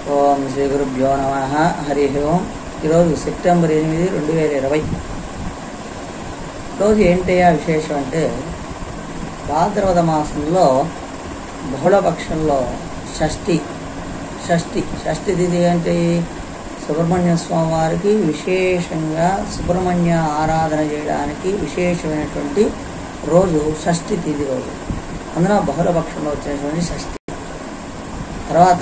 ఓం శ్రీ గురుభ్యో నమ హరి ఓం ఈరోజు సెప్టెంబర్ ఎనిమిది రెండు వేల ఇరవై రోజు ఏంటయ్యా విశేషం అంటే భాద్రపద మాసంలో బహుళపక్షంలో షష్ఠి షష్ఠి షష్ఠి తిథి అంటే సుబ్రహ్మణ్య స్వామి వారికి విశేషంగా సుబ్రహ్మణ్య ఆరాధన చేయడానికి విశేషమైనటువంటి రోజు షష్ఠి తిథి రోజు అందున బహుళపక్షంలో వచ్చినటువంటి షష్ఠి తర్వాత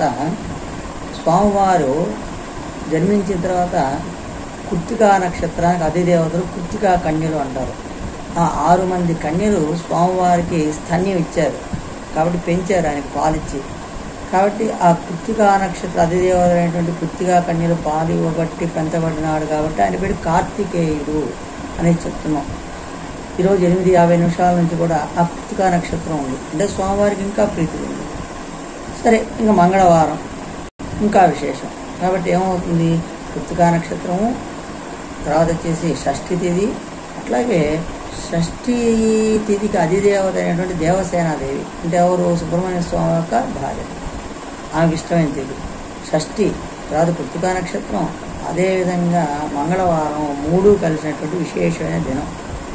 స్వామివారు జన్మించిన తర్వాత కుర్తికా నక్షత్రానికి అధిదేవతలు కుర్తికా కన్యలు అంటారు ఆ ఆరు మంది కన్యలు స్వామివారికి స్తన్యం ఇచ్చారు కాబట్టి పెంచారు ఆయనకు పాలిచ్చి కాబట్టి ఆ కృత్తికా నక్షత్ర అధిదేవత అయినటువంటి కృత్తికా కన్యలు పాలు ఇవ్వబట్టి పెంచబడినాడు కాబట్టి ఆయన పేరు కార్తికేయుడు అనేది చెప్తున్నాం ఈరోజు ఎనిమిది యాభై నిమిషాల నుంచి కూడా ఆ కృత్తికా నక్షత్రం ఉంది అంటే స్వామివారికి ఇంకా ప్రీతి ఉంది సరే ఇంకా మంగళవారం ఇంకా విశేషం కాబట్టి ఏమవుతుంది కృత్తికా నక్షత్రము తర్వాత వచ్చేసి షష్ఠి తిథి అట్లాగే షష్ఠి తిథికి అధిదేవత అయినటువంటి దేవసేనాదేవి అంటే ఎవరు సుబ్రహ్మణ్య స్వామి యొక్క భార్య ఆమెకి ఇష్టమైన తిథి షష్ఠి తర్వాత కృత్తికా నక్షత్రం అదేవిధంగా మంగళవారం మూడు కలిసినటువంటి విశేషమైన దినం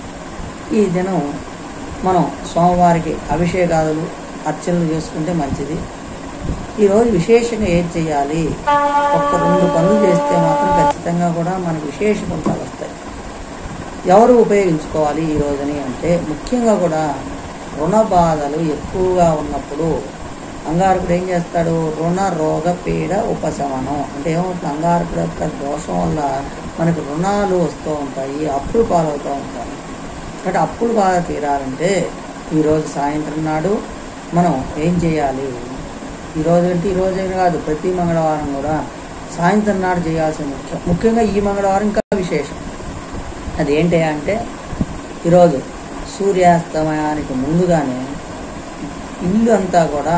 ఈ దినం మనం స్వామివారికి అభిషేకాదులు అర్చనలు చేసుకుంటే మంచిది ఈరోజు విశేషంగా ఏం చేయాలి ఒక్క రెండు పనులు చేస్తే మాత్రం ఖచ్చితంగా కూడా మనకు విశేష ఫలితాలు వస్తాయి ఎవరు ఉపయోగించుకోవాలి ఈ రోజుని అంటే ముఖ్యంగా కూడా రుణ బాధలు ఎక్కువగా ఉన్నప్పుడు అంగారకుడు ఏం చేస్తాడు రుణ రోగ పీడ ఉపశమనం అంటే ఏమవుతుంది అంగారకుడు యొక్క దోషం వల్ల మనకు రుణాలు వస్తూ ఉంటాయి అప్పులు పాలవుతూ ఉంటాయి కాబట్టి అప్పులు బాగా తీరాలంటే ఈరోజు సాయంత్రం నాడు మనం ఏం చేయాలి ఈరోజు అంటే ఈ రోజే కాదు ప్రతి మంగళవారం కూడా సాయంత్రం నాడు చేయాల్సిన ముఖ్యం ముఖ్యంగా ఈ మంగళవారం ఇంకా విశేషం అదేంటి అంటే ఈరోజు సూర్యాస్తమయానికి ముందుగానే ఇల్లు అంతా కూడా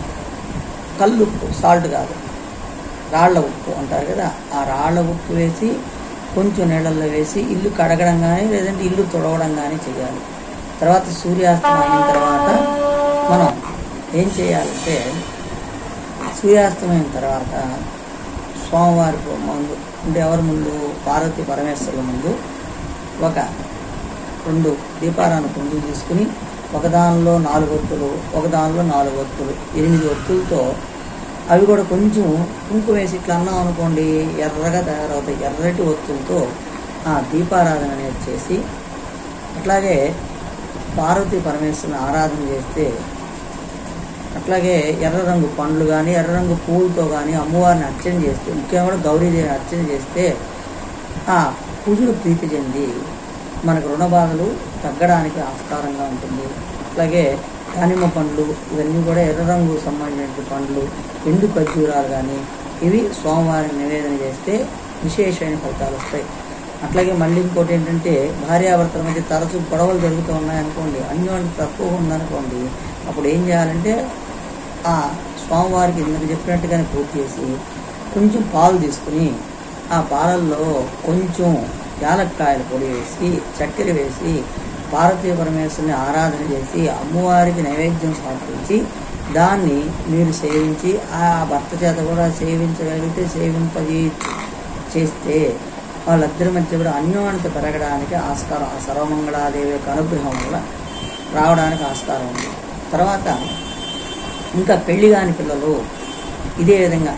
కల్లుప్పు సాల్ట్ కాదు రాళ్ల ఉప్పు అంటారు కదా ఆ రాళ్ల ఉప్పు వేసి కొంచెం నీళ్ళల్లో వేసి ఇల్లు కడగడం కానీ లేదంటే ఇల్లు తుడవడం కానీ చేయాలి తర్వాత సూర్యాస్తమయం అయిన తర్వాత మనం ఏం చేయాలంటే సూర్యాస్తమయం తర్వాత స్వామివారి ముందు అంటే ఎవరి ముందు పార్వతి పరమేశ్వరుల ముందు ఒక రెండు దీపారాన్ని ముందు తీసుకుని ఒక దానిలో నాలుగు ఒత్తులు ఒక దానిలో నాలుగు ఒత్తులు ఎనిమిది ఒత్తులతో అవి కూడా కొంచెం కుంకుమ వేసి ఇట్లా అన్నాం అనుకోండి ఎర్రగా తయారవుతాయి ఎర్రటి ఒత్తులతో ఆ దీపారాధన అనేది చేసి అట్లాగే పార్వతీ పరమేశ్వరుని ఆరాధన చేస్తే అట్లాగే ఎర్ర రంగు పండ్లు కానీ ఎర్ర రంగు పువ్వులతో కానీ అమ్మవారిని అర్చన చేస్తే ముఖ్యంగా కూడా గౌరీదేవిని అర్చన చేస్తే ఆ కుజుడు ప్రీతి చెంది మనకు రుణ బాధలు తగ్గడానికి ఆస్కారంగా ఉంటుంది అట్లాగే దానిమ్మ పండ్లు ఇవన్నీ కూడా ఎర్ర రంగు సంబంధించిన పండ్లు ఎండు ఖర్జూరాలు కానీ ఇవి స్వామివారికి నివేదన చేస్తే విశేషమైన ఫలితాలు వస్తాయి అట్లాగే మళ్ళీ ఇంకోటి ఏంటంటే భార్యాభర్తల మధ్య తరచూ గొడవలు జరుగుతూ ఉన్నాయనుకోండి అన్యోన్యం తక్కువ ఉందనుకోండి అప్పుడు ఏం చేయాలంటే ఆ స్వామివారికి ఇందుకు చెప్పినట్టుగానే పూర్తి చేసి కొంచెం పాలు తీసుకుని ఆ పాలల్లో కొంచెం యాలక్కాయల పొడి వేసి చక్కెర వేసి పార్వతీ పరమేశ్వరుని ఆరాధన చేసి అమ్మవారికి నైవేద్యం సమర్పించి దాన్ని మీరు సేవించి ఆ భర్త చేత కూడా సేవించగలిగితే సేవింపజే చేస్తే వాళ్ళిద్దరి మధ్య కూడా అన్యోన్యత పెరగడానికి ఆస్కారం ఆ సర్వమంగళాదేవి యొక్క అనుగ్రహం వల్ల రావడానికి ఆస్కారం ఉంది తర్వాత ఇంకా పెళ్లి కాని పిల్లలు ఇదే విధంగా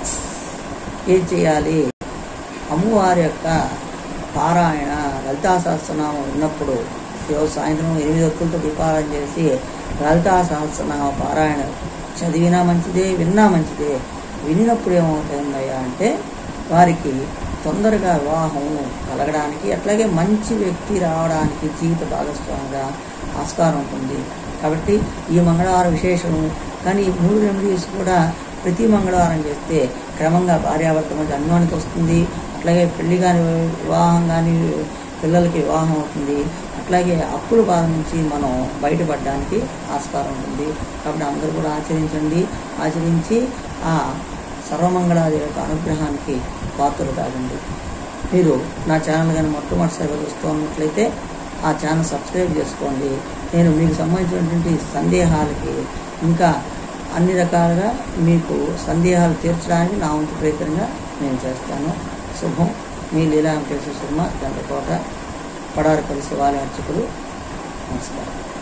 ఏం చేయాలి అమ్మవారి యొక్క పారాయణ లలితా సహస్రనామం విన్నప్పుడు ఈరోజు సాయంత్రం ఎనిమిది ఒత్తులతో దీపారాయణ చేసి లలితా సహస్రనామ పారాయణ చదివినా మంచిదే విన్నా మంచిదే వినినప్పుడు ఏమవుతుందయ్యా అంటే వారికి తొందరగా వివాహం కలగడానికి అట్లాగే మంచి వ్యక్తి రావడానికి జీవిత భాగస్వామిగా ఆస్కారం ఉంటుంది కాబట్టి ఈ మంగళవారం విశేషము కానీ ఈ మూడు రెమెడీస్ కూడా ప్రతి మంగళవారం చేస్తే క్రమంగా భార్యాభర్త మధ్య అన్యోన్యత వస్తుంది అట్లాగే పెళ్లి కాని వివాహం కానీ పిల్లలకి వివాహం అవుతుంది అట్లాగే అప్పుల బాధ నుంచి మనం బయటపడడానికి ఆస్కారం ఉంటుంది కాబట్టి అందరూ కూడా ఆచరించండి ఆచరించి ఆ సర్వమంగళాది యొక్క అనుగ్రహానికి పాత్రలు కాదండి మీరు నా ఛానల్ కానీ మొట్టమొదటిసారిగా చూస్తూ ఉన్నట్లయితే ఆ ఛానల్ సబ్స్క్రైబ్ చేసుకోండి నేను మీకు సంబంధించినటువంటి సందేహాలకి ఇంకా అన్ని రకాలుగా మీకు సందేహాలు తీర్చడానికి నా వంతు ప్రయత్నంగా నేను చేస్తాను శుభం మీ లీలా వెంకటేశ్వర శర్మ గంటకోట పడారపల్లి శివాలయ అర్చకులు నమస్కారం